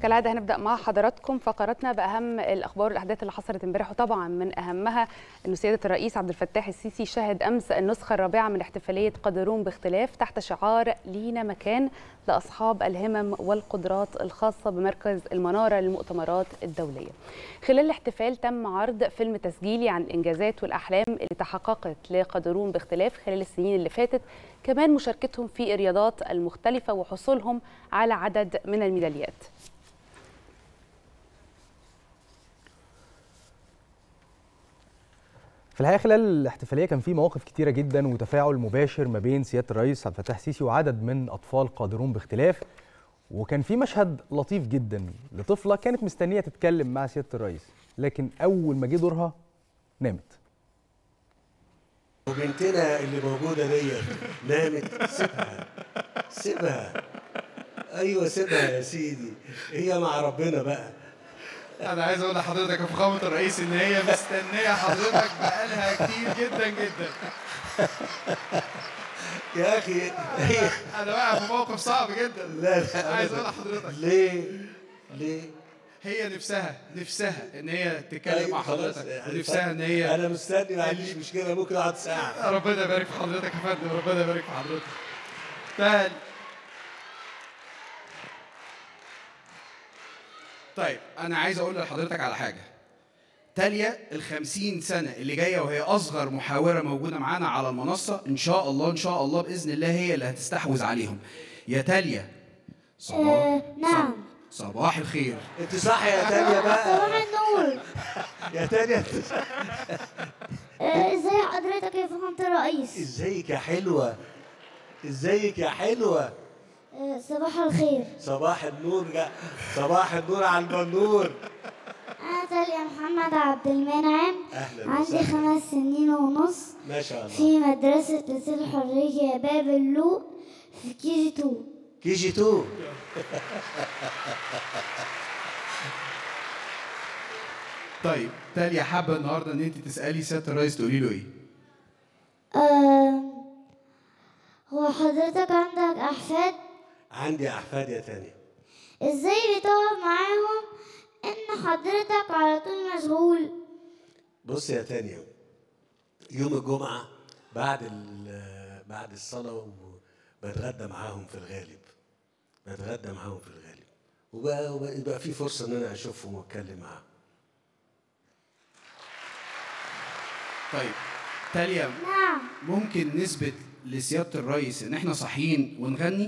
كالعاده هنبدا مع حضراتكم فقراتنا باهم الاخبار والاحداث اللي حصلت امبارح وطبعا من اهمها انه سياده الرئيس عبد الفتاح السيسي شهد امس النسخه الرابعه من احتفاليه قادرون باختلاف تحت شعار لينا مكان لاصحاب الهمم والقدرات الخاصه بمركز المناره للمؤتمرات الدوليه. خلال الاحتفال تم عرض فيلم تسجيلي عن الانجازات والاحلام اللي تحققت لقادرون باختلاف خلال السنين اللي فاتت كمان مشاركتهم في الرياضات المختلفه وحصولهم على عدد من الميداليات. في الحقيقه خلال الاحتفاليه كان في مواقف كتيره جدا وتفاعل مباشر ما بين سياده الرئيس عبد الفتاح السيسي وعدد من اطفال قادرون باختلاف وكان في مشهد لطيف جدا لطفله كانت مستنيه تتكلم مع سياده الرئيس لكن اول ما جه دورها نامت وبنتنا اللي موجوده ديت نامت سيبها سيبها ايوه سيبها يا سيدي هي مع ربنا بقى انا عايز اقول لحضرتك يا فخامه الرئيس ان هي مستنيه حضرتك بقالها كتير جدا جدا يا اخي هي انا واقع في موقف صعب جدا لا لا عايز اقول لحضرتك ليه ليه هي نفسها نفسها ان هي تتكلم طيب مع خلاص، حضرتك يعني ونفسها ان هي انا مستني ما عنديش مشكله ممكن اقعد ساعه ربنا يبارك في حضرتك يا فندم ربنا يبارك في حضرتك تعال طيب انا عايز اقول لحضرتك على حاجه تاليا ال 50 سنه اللي جايه وهي اصغر محاوره موجوده معانا على المنصه ان شاء الله ان شاء الله باذن الله هي اللي هتستحوذ عليهم يا تاليا صباح آه، نعم. صباح الخير انت صح يا تانيا بقى صباح النور يا تانيا آه، ازاي حضرتك يا فخامة الرئيس ازيك يا حلوه ازيك يا حلوه آه، صباح الخير صباح النور جا. صباح النور على البنور انا تاليا محمد عبد المنعم أهلاً عندي وسهلاً. خمس سنين ونص ما شاء الله في مدرسة تسير الحرية باب اللوق في كي جي 2 كي جي 2 طيب تاليا حابه النهارده ان انت تسالي سياده الرئيس تقولي له ايه آه، هو حضرتك عندك أحفاد عندي احفاد يا تانيا ازاي بتقعد معاهم ان حضرتك على طول مشغول بص يا تانيا يوم الجمعة بعد ال- بعد الصلاة بتغدى معاهم في الغالب بتغدى معاهم في الغالب وبقى وبقى يبقى في فرصة إن أنا أشوفهم وأتكلم معاهم طيب تاليا نعم ممكن نثبت لسياده الرئيس ان احنا صاحيين ونغني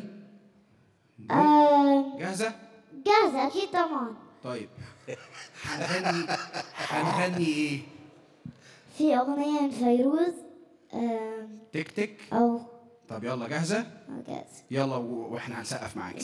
آه، جاهزه جاهزة أكيد طبعا طيب هنغني هنغني ايه في أغنية من فيروز آه، تك تك أو طب يلا جاهزه أو جاهزة يلا و- واحنا هنسقف معاك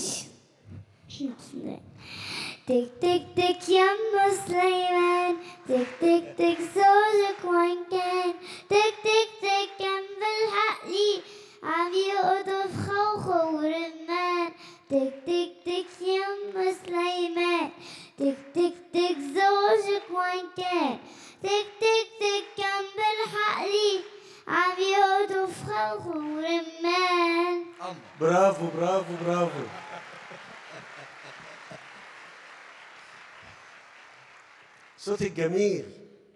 تك تك تك يم سليمان تك تك تك زوجك وين كان تك تك تك كم بالحقي عم يقطف خوخو ورمان تك تك تك يم سليمان تك تك تك زوجك وين كان تك تك تك كم بالحقي عم يقطف خوخو ورمان برافو برافو برافو صوتك جميل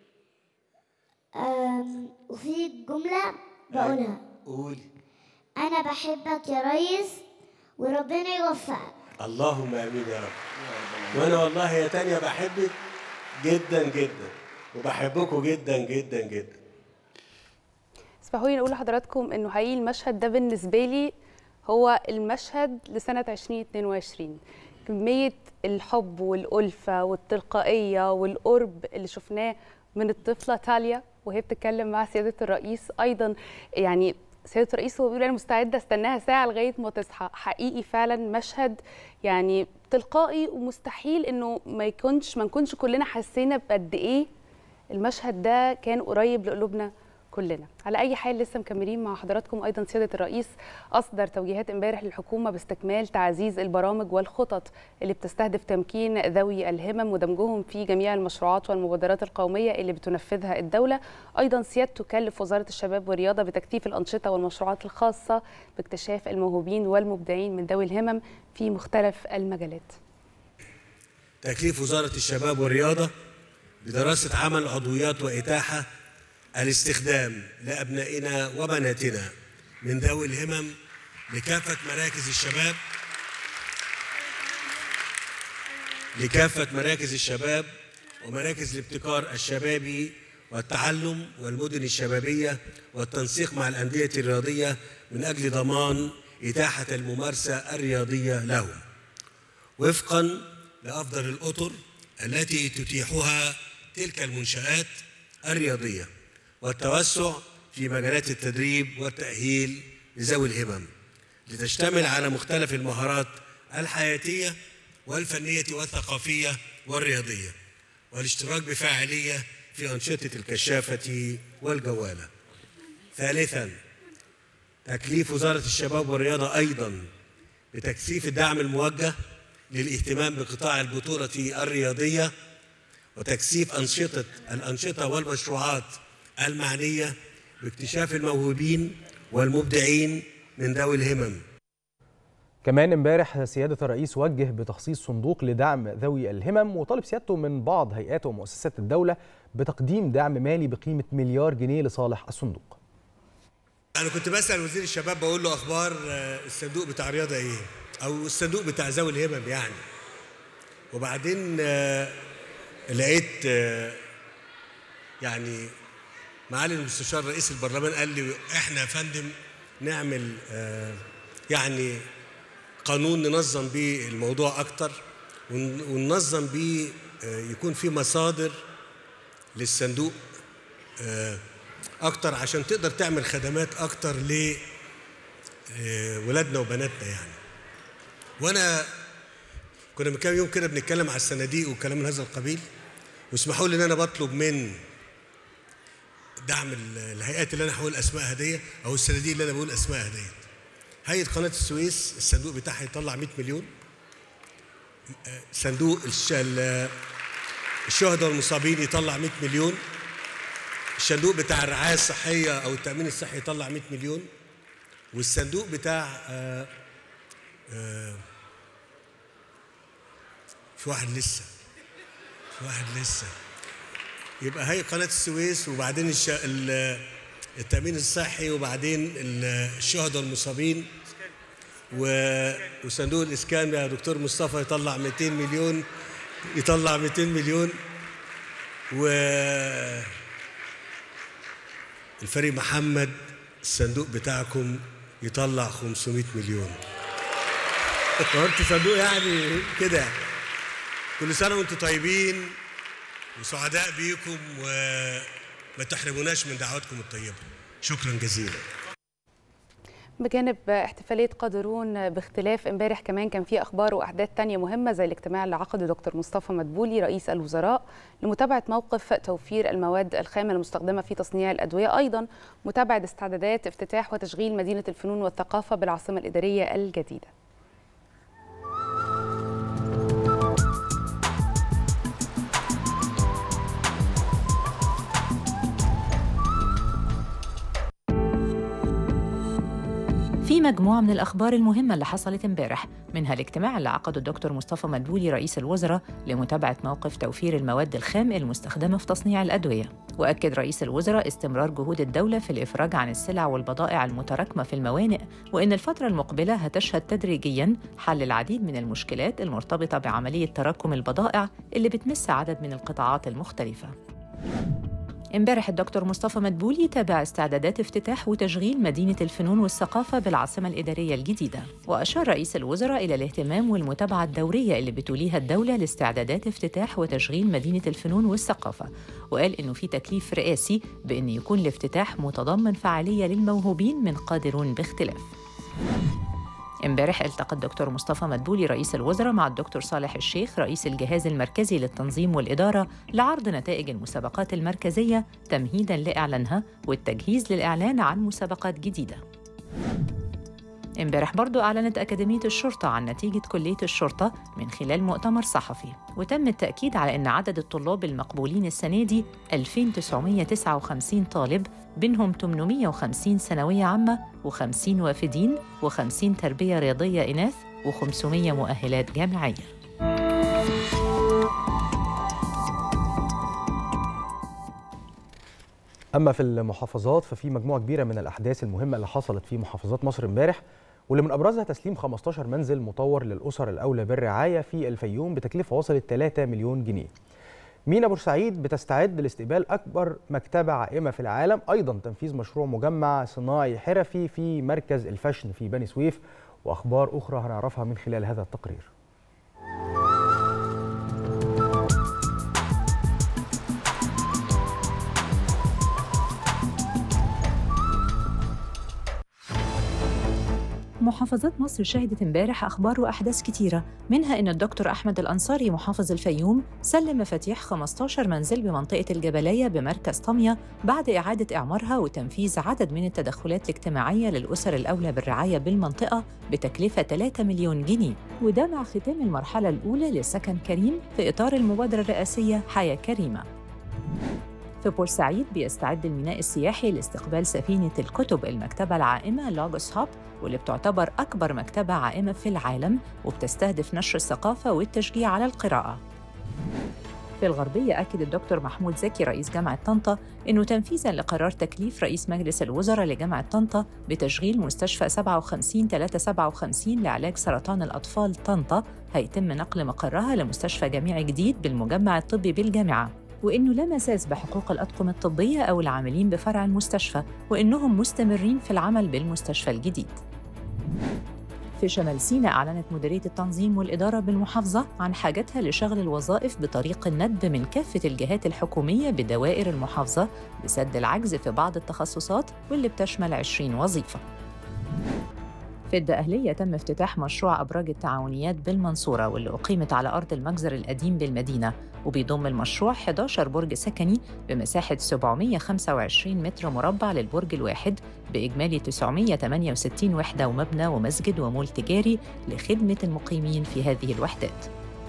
أم، وفي جملة بقولها قولي أنا بحبك يا ريس وربنا يوفقك اللهم امين يا رب وانا والله يا تانيا بحبك جدا جدا وبحبكم جدا جدا جدا اسمحوا لي نقول لحضراتكم انه حقيقي المشهد ده بالنسبه لي هو المشهد لسنه 2022 كميه الحب والالفه والتلقائيه والقرب اللي شفناه من الطفله تاليا وهي بتتكلم مع سياده الرئيس ايضا يعني سياده الرئيس هو بيقول انا مستعده استناها ساعه لغايه ما تصحى حقيقي فعلا مشهد يعني تلقائي ومستحيل انه ما يكونش ما نكونش كلنا حسينا بقد ايه المشهد ده كان قريب لقلوبنا كلنا على اي حال لسه مكملين مع حضراتكم ايضا سياده الرئيس اصدر توجيهات امبارح للحكومه باستكمال تعزيز البرامج والخطط اللي بتستهدف تمكين ذوي الهمم ودمجهم في جميع المشروعات والمبادرات القوميه اللي بتنفذها الدوله ايضا سيادته كلف وزاره الشباب والرياضه بتكثيف الانشطه والمشروعات الخاصه باكتشاف الموهوبين والمبدعين من ذوي الهمم في مختلف المجالات تكليف وزارة الشباب والرياضة بدراسة عمل عضويات وإتاحة الاستخدام لأبنائنا وبناتنا من ذوي الهمم لكافة مراكز الشباب لكافة مراكز الشباب ومراكز الابتكار الشبابي والتعلم والمدن الشبابية والتنسيق مع الأندية الرياضية من أجل ضمان إتاحة الممارسة الرياضية لهم وفقا لأفضل الأطر التي تتيحها تلك المنشآت الرياضية والتوسع في مجالات التدريب والتأهيل لذوي الهمم لتشتمل على مختلف المهارات الحياتية والفنية والثقافية والرياضية والاشتراك بفاعلية في أنشطة الكشافة والجوالة ثالثا تكليف وزارة الشباب والرياضة أيضا بتكثيف الدعم الموجه للاهتمام بقطاع البطولة الرياضية وتكثيف أنشطة الأنشطة والمشروعات المعنية باكتشاف الموهوبين والمبدعين من ذوي الهمم كمان امبارح سيادة الرئيس وجه بتخصيص صندوق لدعم ذوي الهمم وطالب سيادته من بعض هيئات ومؤسسات الدولة بتقديم دعم مالي بقيمة مليار جنيه لصالح الصندوق أنا كنت بسأل وزير الشباب بقول له أخبار آه، الصندوق بتاع الرياضة إيه؟ أو الصندوق بتاع ذوي الهمم يعني وبعدين آه، لقيت آه، يعني معالي المستشار رئيس البرلمان قال لي احنا يا فندم نعمل آه، يعني قانون ننظم بيه الموضوع اكتر ون- وننظم بيه آه، يكون في مصادر للصندوق آه، اكتر عشان تقدر تعمل خدمات اكتر لولادنا وبناتنا يعني وانا كنا من كام يوم كده بنتكلم على الصناديق وكلام من هذا القبيل واسمحوا لي ان انا بطلب من دعم ال- الهيئات اللي انا هقول اسمائها دي او الصناديق اللي انا بقول اسمائها ديت هيئه قناه السويس الصندوق بتاعها يطلع 100 مليون آه، صندوق الش- ال- الشهداء والمصابين يطلع 100 مليون الصندوق بتاع الرعايه الصحيه او التامين الصحي يطلع 100 مليون والصندوق بتاع آه، آه، في واحد لسه في واحد لسه يبقى هي قناة السويس وبعدين الش... ال- التأمين الصحي وبعدين ال- الشهداء المصابين و... وصندوق الإسكان يا دكتور مصطفى يطلع 200 مليون يطلع 200 مليون و الفريق محمد الصندوق بتاعكم يطلع 500 مليون هو انتوا صندوق يعني كده كل سنة وانتم طيبين وسعداء بيكم وما تحرموناش من دعواتكم الطيبة شكرا جزيلا بجانب احتفالية قادرون باختلاف امبارح كمان كان في اخبار واحداث تانية مهمة زي الاجتماع اللي عقده دكتور مصطفى مدبولي رئيس الوزراء لمتابعة موقف توفير المواد الخام المستخدمة في تصنيع الادوية ايضا متابعة استعدادات افتتاح وتشغيل مدينة الفنون والثقافة بالعاصمة الادارية الجديدة في مجموعة من الأخبار المهمة اللي حصلت امبارح منها الاجتماع اللي عقده الدكتور مصطفى مدبولي رئيس الوزراء لمتابعة موقف توفير المواد الخام المستخدمة في تصنيع الأدوية وأكد رئيس الوزراء استمرار جهود الدولة في الإفراج عن السلع والبضائع المتراكمة في الموانئ وإن الفترة المقبلة هتشهد تدريجياً حل العديد من المشكلات المرتبطة بعملية تراكم البضائع اللي بتمس عدد من القطاعات المختلفة امبارح الدكتور مصطفى مدبولي تابع استعدادات افتتاح وتشغيل مدينة الفنون والثقافة بالعاصمة الإدارية الجديدة وأشار رئيس الوزراء إلى الاهتمام والمتابعة الدورية اللي بتوليها الدولة لاستعدادات افتتاح وتشغيل مدينة الفنون والثقافة وقال إنه في تكليف رئاسي بأن يكون الافتتاح متضمن فعالية للموهوبين من قادرون باختلاف امبارح التقى الدكتور مصطفى مدبولي رئيس الوزراء مع الدكتور صالح الشيخ رئيس الجهاز المركزي للتنظيم والإدارة لعرض نتائج المسابقات المركزية تمهيداً لإعلانها والتجهيز للإعلان عن مسابقات جديدة امبارح برضو أعلنت أكاديمية الشرطة عن نتيجة كلية الشرطة من خلال مؤتمر صحفي وتم التأكيد على أن عدد الطلاب المقبولين السنة دي 2959 طالب بينهم 850 ثانوية عامة و50 وافدين و50 تربية رياضية إناث و500 مؤهلات جامعية اما في المحافظات ففي مجموعه كبيره من الاحداث المهمه اللي حصلت في محافظات مصر امبارح واللي من ابرزها تسليم 15 منزل مطور للاسر الاولى بالرعايه في الفيوم بتكلفه وصلت 3 مليون جنيه. مينا بورسعيد بتستعد لاستقبال اكبر مكتبه عائمه في العالم، ايضا تنفيذ مشروع مجمع صناعي حرفي في مركز الفاشن في بني سويف واخبار اخرى هنعرفها من خلال هذا التقرير. محافظات مصر شهدت امبارح اخبار واحداث كتيره منها ان الدكتور احمد الانصاري محافظ الفيوم سلم مفاتيح 15 منزل بمنطقه الجبليه بمركز طميه بعد اعاده اعمارها وتنفيذ عدد من التدخلات الاجتماعيه للاسر الاولى بالرعايه بالمنطقه بتكلفه 3 مليون جنيه وده مع ختام المرحله الاولى لسكن كريم في اطار المبادره الرئاسيه حياه كريمه في بورسعيد بيستعد الميناء السياحي لاستقبال سفينة الكتب المكتبة العائمة لوجوس هاب واللي بتعتبر أكبر مكتبة عائمة في العالم وبتستهدف نشر الثقافة والتشجيع على القراءة في الغربية أكد الدكتور محمود زكي رئيس جامعة طنطا أنه تنفيذاً لقرار تكليف رئيس مجلس الوزراء لجامعة طنطا بتشغيل مستشفى 57 357 لعلاج سرطان الأطفال طنطا هيتم نقل مقرها لمستشفى جامعي جديد بالمجمع الطبي بالجامعة وإنه لا مساس بحقوق الأطقم الطبية أو العاملين بفرع المستشفى وإنهم مستمرين في العمل بالمستشفى الجديد في شمال سيناء أعلنت مديرية التنظيم والإدارة بالمحافظة عن حاجتها لشغل الوظائف بطريق الندب من كافة الجهات الحكومية بدوائر المحافظة لسد العجز في بعض التخصصات واللي بتشمل 20 وظيفة في الدقهلية تم افتتاح مشروع أبراج التعاونيات بالمنصورة واللي أقيمت على أرض المجزر القديم بالمدينة وبيضم المشروع 11 برج سكني بمساحة 725 متر مربع للبرج الواحد بإجمالي 968 وحدة ومبنى ومسجد ومول تجاري لخدمة المقيمين في هذه الوحدات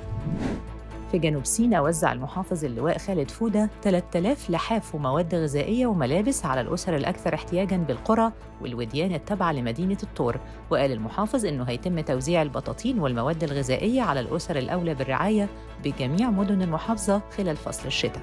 في جنوب سيناء وزع المحافظ اللواء خالد فودة 3000 لحاف ومواد غذائية وملابس على الأسر الأكثر احتياجاً بالقرى والوديان التابعة لمدينة الطور وقال المحافظ إنه هيتم توزيع البطاطين والمواد الغذائية على الأسر الأولى بالرعاية بجميع مدن المحافظة خلال فصل الشتاء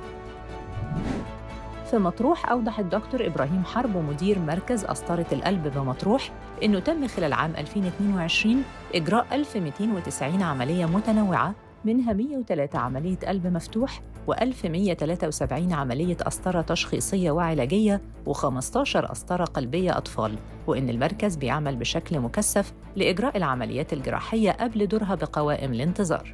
في مطروح أوضح الدكتور إبراهيم حرب مدير مركز قسطرة القلب بمطروح إنه تم خلال عام 2022 إجراء 1290 عملية متنوعة منها 103 عملية قلب مفتوح و1173 عملية قسطرة تشخيصية وعلاجية و15 قسطرة قلبية أطفال وإن المركز بيعمل بشكل مكثف لإجراء العمليات الجراحية قبل دورها بقوائم الانتظار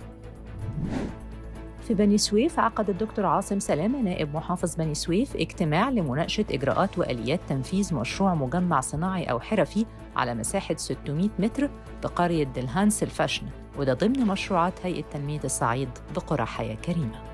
في بني سويف عقد الدكتور عاصم سلامة نائب محافظ بني سويف اجتماع لمناقشة إجراءات وآليات تنفيذ مشروع مجمع صناعي أو حرفي على مساحة 600 متر بقرية دلهانس الفاشن وده ضمن مشروعات هيئة تنمية الصعيد بقرى حياة كريمة